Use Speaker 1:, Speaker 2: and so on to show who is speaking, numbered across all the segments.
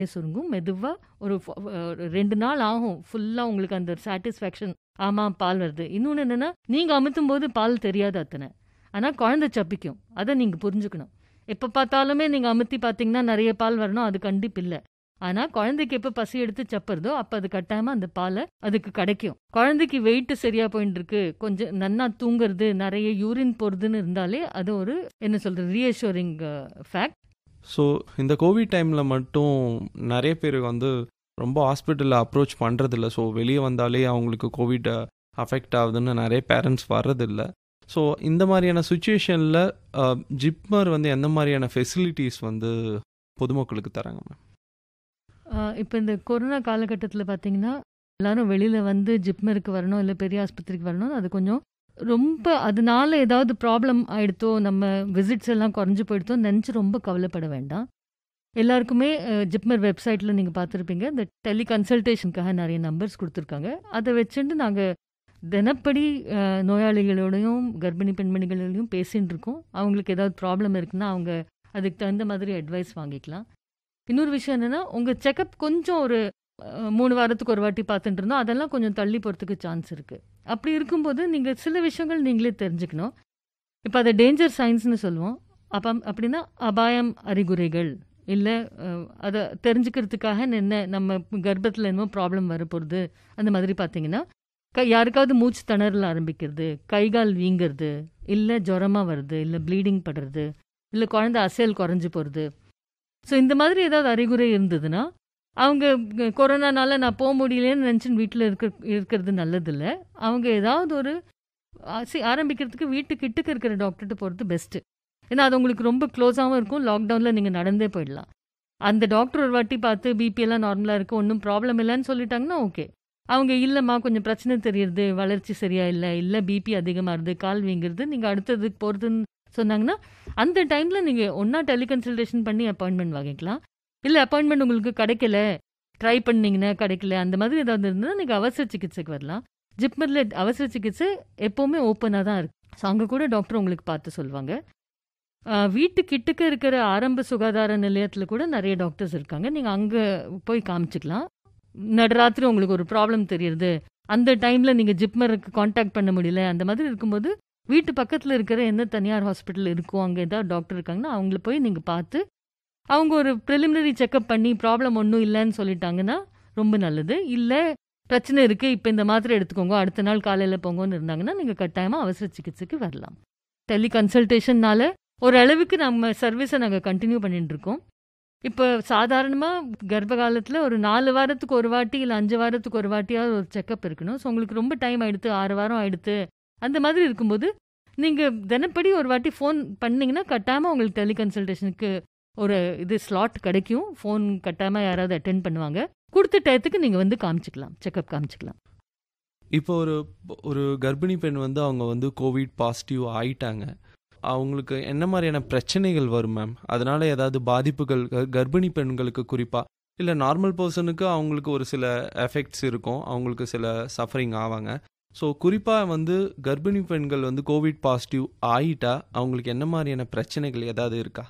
Speaker 1: சுருங்கும். மெதுவா ஒரு ஃப ஒரு 2 நாள் ஆகும். ஃபுல்லா உங்களுக்கு அந்த சாட்டிஸ்ஃபேக்ஷன். ஆமா பால் வருது. இன்னொன்னு என்னன்னா, நீங்க அமுத்தும்போது பால் தெரியாது அத்தன. ஆனா குழந்தை சப்பிக்கும். அத நீங்க புரிஞ்சுக்கணும். எப்ப பார்த்தாலுமே நீங்க அமுத்தி பார்த்தீங்கன்னா, நெறைய பால் வரணும். அது கண்டிப்பில்ல. ஆனா குழந்தைக்கு எப்ப பசி எடுத்து சப்புறதோ, அப்ப அது கட்டாயமா அந்த பால அதுக்கு கிடைக்கும். குழந்தைக்கு வெயிட் சரியா போயின்ருக்கு. கொஞ்சம் நன்னா தூங்குறது, நெறைய யூரின் போறதுன்னு இருந்தாலே, அது ஒரு என்ன சொல்றது ரீஅஷ்யூரிங் ஃபேக்ட்.
Speaker 2: ஸோ, இந்த கோவிட் டைம்ல மட்டும் நெறைய பேர் வந்து ரொம்ப ஹாஸ்பிட்டல்ல அப்ரோச் பண்றதில்ல. ஸோ, வெளிய வந்தாலே அவங்களுக்கு கோவிட் அஃபெக்ட் ஆகுதுன்னு நெறைய பேரண்ட்ஸ் வர்றதில்ல. ஸோ, இந்த மாரியான சிச்சுவேஷன்ல அ ஜிப்மர் வந்து எந்த மாரியான ஃபெசிலிட்டீஸ் வந்து பொதுமக்களுக்கு தராங்க மேம்?
Speaker 1: ஆ இப்ப இந்த கொரோனா காலகட்டத்தில பார்த்தீங்கன்னா, எல்லாரும் வெளியில வந்து ஜிப்மருக்கு வரணும், இல்ல பெரிய ஆஸ்பத்திரிக்கு வரணும். அது கொஞ்சம் ரொம்ப அதனால ஏதாவது ப்ராப்ளம் ஆயிடுத்தோ, நம்ம விசிட்ஸ் எல்லாம் குறைஞ்சு போயிடுத்தோன்னு நெனச்சு ரொம்ப கவலைப்பட வேண்டாம். எல்லாருக்குமே அ ஜிப்மர் வெப்சைட்ல நீங்க பார்த்துருப்பீங்க. இந்த டெலி கன்சல்டேஷனுக்காக நெறைய நம்பர்ஸ் குடுத்துருக்காங்க. அத வச்சுண்டு நாங்க தினப்படி அ நோயாளிகளோடையும், கர்ப்பிணி பெண்மணிகளோடையும் பேசின்னு இருக்கோம். அவங்களுக்கு ஏதாவது ப்ராப்ளம் இருக்குன்னா, அவங்க அதுக்கு தகுந்த மாதிரி அட்வைஸ் வாங்கிக்கலாம். இன்னொரு விஷயம் என்னன்னா, உங்க செக்கப் கொஞ்சம் ஒரு அ 3 வாரத்துக்கு ஒரு வாட்டி பார்த்துட்டு இருந்தோம். அதெல்லாம் கொஞ்சம் தள்ளி போறதுக்கு சான்ஸ் இருக்கு. அப்படி இருக்கும்போது, நீங்க சில விஷயங்கள் நீங்களே தெரிஞ்சுக்கணும். இப்ப அத டேஞ்சர் சைன்ஸ்ன்னு சொல்லுவோம். அப்ப அப்படின்னா அபாயம் அறிகுறிகள். இல்ல அ அத தெரிஞ்சுக்கிறதுக்காக என்ன நம்ம கர்ப்பத்தில என்னமோ ப்ராப்ளம் வரப்போறது. அந்த மாதிரி பார்த்தீங்கன்னா, க யாருக்காவது மூச்சு திணறல் ஆரம்பிக்கிறது, கை, கால் வீங்குறது, இல்ல ஜுரமா வருது, இல்ல ப்ளீடிங் படுறது, இல்ல குழந்தை அசையல் குறைஞ்சு போறது. ஸோ, இந்த மாதிரி ஏதாவது அறிகுறி இருந்ததுன்னா, அவங்க க கொரோனானால நான் போ முடியலன்னு நெனச்சுன்னு வீட்ல இருக்க இருக்கிறது நல்லதில்ல. அவங்க ஏதாவது ஒரு ஆசி ஆரம்பிக்கிறதுக்கு வீட்டு கிட்டக்க இருக்கிற டாக்டர்ட்ட போறது பெஸ்ட்டு. ஏன்னா, அது உங்களுக்கு ரொம்ப க்ளோஸாவும் இருக்கும். லாக்டவுன்ல நீங்க நடந்தே போயிடலாம். அந்த டாக்டர் ஒரு வாட்டி பார்த்து பிபி எல்லாம் நார்மலா இருக்கு. ஒண்ணும் ப்ராப்ளம் இல்லன்னு சொல்லிட்டாங்கன்னா, ஓகே. அவங்க இல்லம்மா கொஞ்சம் பிரச்சனை தெரியுது. வளர்ச்சி சரியா இல்ல. இல்ல பிபி அதிகமா வருது. கால் வீங்குறது. நீங்க அடுத்ததுக்கு போறதுன்னு சொன்னாங்கன்னா, அந்த டைம்ல நீங்க ஒண்ணா டெலி கன்சல்டேஷன் பண்ணி அப்பாயின்ட்மென்ட் வாங்கிக்கலாம். இல்ல அப்பாயின்ட்மென்ட் உங்களுக்கு கிடைக்கல. ட்ரை பண்ணீங்கன்னா கிடைக்கல. அந்த மாதிரி ஏதாவது இருந்ததுன்னா, நீங்க அவசர சிகிச்சைக்கு வரலாம். ஜிப்மர்ல அவசர சிகிச்சை எப்பவுமே ஓப்பனா தான் இருக்கு. ஸோ, அங்க கூட டாக்டர் உங்களுக்கு பார்த்து சொல்லுவாங்க. அ வீட்டு கிட்டக்க இருக்கிற ஆரம்ப சுகாதார நிலையத்தில கூட நெறைய டாக்டர்ஸ் இருக்காங்க. நீங்க அங்க போய் காமிச்சுக்கலாம். நடுராத்திரி உங்களுக்கு ஒரு ப்ராப்ளம் தெரியுது. அந்த டைம்ல நீங்க ஜிப்மருக்கு கான்டாக்ட் பண்ண முடியல. அந்த மாதிரி இருக்கும்போது, வீட்டு பக்கத்தில இருக்கிற எந்த தனியார் ஹாஸ்பிட்டல் இருக்கோ, அங்க ஏதாவது டாக்டர் இருக்காங்கன்னா, அவங்கள போய் நீங்க பார்த்து, அவங்க ஒரு பிரிலிமினரி செக்கப் பண்ணி ப்ராப்ளம் ஒண்ணும் இல்லன்னு சொல்லிட்டாங்கன்னா, ரொம்ப நல்லது. இல்ல பிரச்சனை இருக்கு. இப்ப இந்த மாத்திரை எடுத்துக்கோங்க. அடுத்த நாள் காலையில போங்கன்னு இருந்தாங்கன்னா, நீங்க கட்டாயமா அவசர சிகிச்சைக்கு வரலாம். டெலி கன்சல்டேஷன்னால ஓரளவுக்கு நம்ம சர்வீஸ நாங்க கன்டின்யூ பண்ணிட்டு இருக்கோம். இப்ப சாதாரணமா கர்ப்ப காலத்தில ஒரு 4 வாரத்துக்கு ஒரு வாட்டி, இல்ல 5 வாரத்துக்கு ஒரு வாட்டியாவது ஒரு செக்கப் இருக்கணும். ஸோ, உங்களுக்கு ரொம்ப டைம் ஆயிடுத்து. 6 வாரம் ஆயிடுத்து. அந்த மாதிரி இருக்கும்போது, நீங்க தினப்படி ஒரு வாட்டி ஃபோன் பண்ணீங்கன்னா, கட்டாயமா உங்களுக்கு டெலி கன்சல்டேஷனுக்கு ஒரு இது ஸ்லாட் கிடைக்கும். ஃபோன் கட்டாயமா யாராவது அட்டெண்ட் பண்ணுவாங்க. குடுத்த டயத்துக்கு நீங்க வந்து காமிச்சுக்கலாம். செக்கப் காமிச்சுக்கலாம்.
Speaker 2: இப்போ ஒரு ஒரு கர்ப்பிணி பெண் வந்து அவங்க வந்து கோவிட் பாசிட்டிவ் ஆயிட்டாங்க. அவங்களுக்கு என்ன மாரியான பிரச்சனைகள் வரும் மேம்? அதனால ஏதாவது பாதிப்புகள் க கர்ப்பிணி பெண்களுக்கு குறிப்பா, இல்ல நார்மல் பெர்சனுக்கு அவங்களுக்கு ஒரு சில எஃபெக்ட்ஸ் இருக்கும். அவங்களுக்கு சில சஃபரிங் ஆவாங்க. ஸோ, குறிப்பா வந்து கர்ப்பிணி பெண்கள் வந்து கோவிட் பாசிட்டிவ் ஆயிட்டா, அவங்களுக்கு என்ன மாரியான பிரச்சனைகள் ஏதாவது இருக்கா?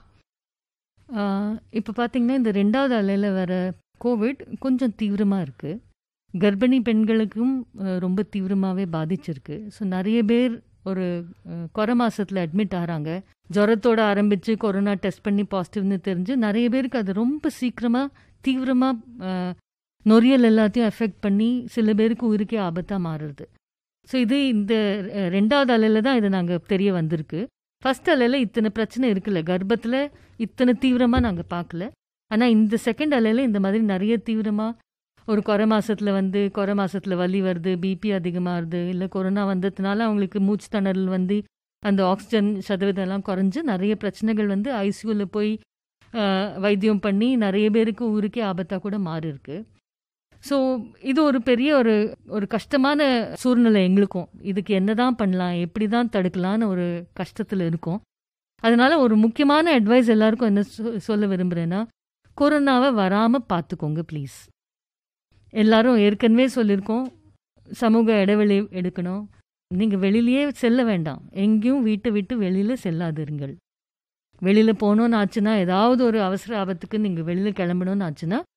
Speaker 1: ஆ இப்ப பார்த்தீங்கன்னா, இந்த 2வது அலையில வர கோவிட் கொஞ்சம் தீவிரமா இருக்கு. கர்ப்பிணி பெண்களுக்கும் அ ரொம்ப தீவிரமாவே பாதிச்சிருக்கு. ஸோ, நெறைய பேர் ஒரு அ கொர மாசத்தில அட்மிட் ஆறாங்க. ஜுரத்தோட ஆரம்பிச்சு கொரோனா டெஸ்ட் பண்ணி பாசிட்டிவ்னு தெரிஞ்சு, நெறைய பேருக்கு அது ரொம்ப சீக்கிரமா, தீவிரமா அ நுரையீரல் எல்லாத்தையும் அஃபெக்ட் பண்ணி, சில பேருக்கு உயிருக்கே ஆபத்தா மாறுது. ஸோ, இது இந்த அ 2வது அலையில தான் இது நாங்க தெரிய வந்திருக்கு. ஃபர்ஸ்ட் அலையில இத்தன பிரச்சனை இருக்குல்ல. கர்ப்பத்தில இத்தன தீவிரமா நாங்க பார்க்கல. ஆனா, இந்த செகண்ட் அலையில இந்த மாதிரி நெறைய தீவிரமா ஒரு கொர மாசத்தில வந்து கொர மாசத்தில வலி வருது, பிபி அதிகமாகுது, இல்ல கொரோனா வந்ததுனால அவங்களுக்கு மூச்சு திணறல் வந்து, அந்த ஆக்ஸிஜன் சதவீதம் எல்லாம் குறைஞ்சு நெறைய பிரச்சனைகள் வந்து ஐசியூல போய் அ வைத்தியம் பண்ணி நெறைய பேருக்கு உயிருக்கே ஆபத்தா கூட மாறியிருக்கு. ஸோ, இது ஒரு பெரிய ஒரு ஒரு கஷ்டமான சூழ்நிலை எங்களுக்கும். இதுக்கு என்னதான் பண்ணலாம்? எப்படி தான் தடுக்கலான்னு ஒரு கஷ்டத்தில இருக்கோம். அதனால ஒரு முக்கியமான அட்வைஸ் எல்லாருக்கும் என்ன சொ சொல்ல விரும்புறேன்னா, கொரோனாவ வராம பார்த்துக்கோங்க ப்ளீஸ். எல்லாரும் ஏற்கனவே சொல்லியிருக்கோம். சமூக இடைவெளி எடுக்கணும். நீங்க வெளியிலயே செல்ல வேண்டாம். எங்கேயும் வீட்ட விட்டு வெளியில செல்லாதிருங்கள். வெளியில போணும்னு ஆச்சுன்னா, ஏதாவது ஒரு அவசர ஆபத்துக்கு நீங்க வெளியில கிளம்பணும்னு ஆச்சுன்னா,